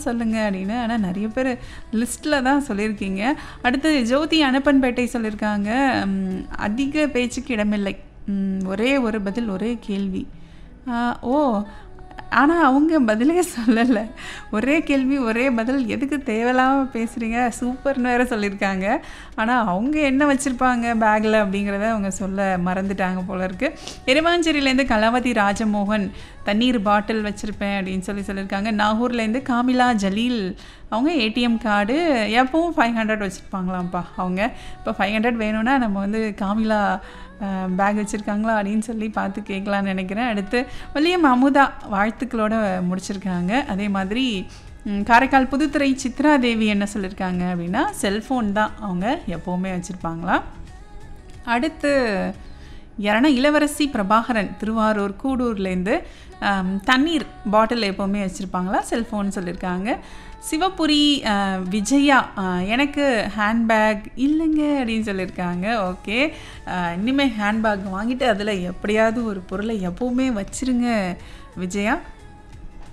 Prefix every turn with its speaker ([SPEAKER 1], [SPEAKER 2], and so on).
[SPEAKER 1] சொல்லுங்கள் அப்படின்னு ஆனால் நிறைய பேர் லிஸ்ட்டில் தான் சொல்லியிருக்கீங்க அடுத்து ஜோதி அனப்பன்பேட்டை சொல்லியிருக்காங்க ம், அதிக பேச்சுக்கு இடமில்லை ம், ஒரே ஒரு பதில் ஒரே கேள்வி ஆ, ஓ ஆனால் அவங்க பதிலே சொல்லலை ஒரே கேள்வி ஒரே பதில் எதுக்கு தேவையில்லாமல் பேசுகிறீங்க சூப்பர்னு வேற சொல்லியிருக்காங்க ஆனால் அவங்க என்ன வச்சுருப்பாங்க பேக்கில் அப்படிங்கிறத அவங்க சொல்ல மறந்துட்டாங்க போல இருக்கு எருமாஞ்சேரியிலேருந்து கலாவதி ராஜமோகன் தண்ணீர் பாட்டில் வச்சுருப்பேன் அப்படின்னு சொல்லி சொல்லியிருக்காங்க நாகூர்லேருந்து காமிலா ஜலீல் அவங்க ஏடிஎம் கார்டு எப்பவும் ஃபைவ் ஹண்ட்ரட் வச்சுருப்பாங்களாம்ப்பா அவங்க இப்போ ஃபைவ் ஹண்ட்ரட் வேணும்னா நம்ம வந்து காமிலா பேக் வச்சுருக்காங்களா அப்படின்னு சொல்லி பார்த்து கேட்கலான்னு நினைக்கிறேன் அடுத்து வலியம் அமுதா வாழ்த்துக்களோட முடிச்சிருக்காங்க அதே மாதிரி ம், காரைக்கால் புதுத்துறை சித்ரா தேவி என்ன சொல்லியிருக்காங்க அப்படின்னா செல்ஃபோன் தான் அவங்க எப்போவுமே வச்சுருப்பாங்களா அடுத்து யாரனா இளவரசி பிரபாகரன் திருவாரூர் கூடூர்லேருந்து ஆம், தண்ணீர் பாட்டில் எப்போவுமே வச்சுருப்பாங்களா செல்ஃபோன் சொல்லியிருக்காங்க சிவபுரி ஆ, விஜயா ஆ, எனக்கு ஹேண்ட்பேக் இல்லைங்க அப்படின்னு சொல்லியிருக்காங்க ஓகே இனிமேல் ஹேண்ட்பேக் வாங்கிட்டு அதில் எப்படியாவது ஒரு பொருளை எப்போவுமே வச்சிருங்க விஜயா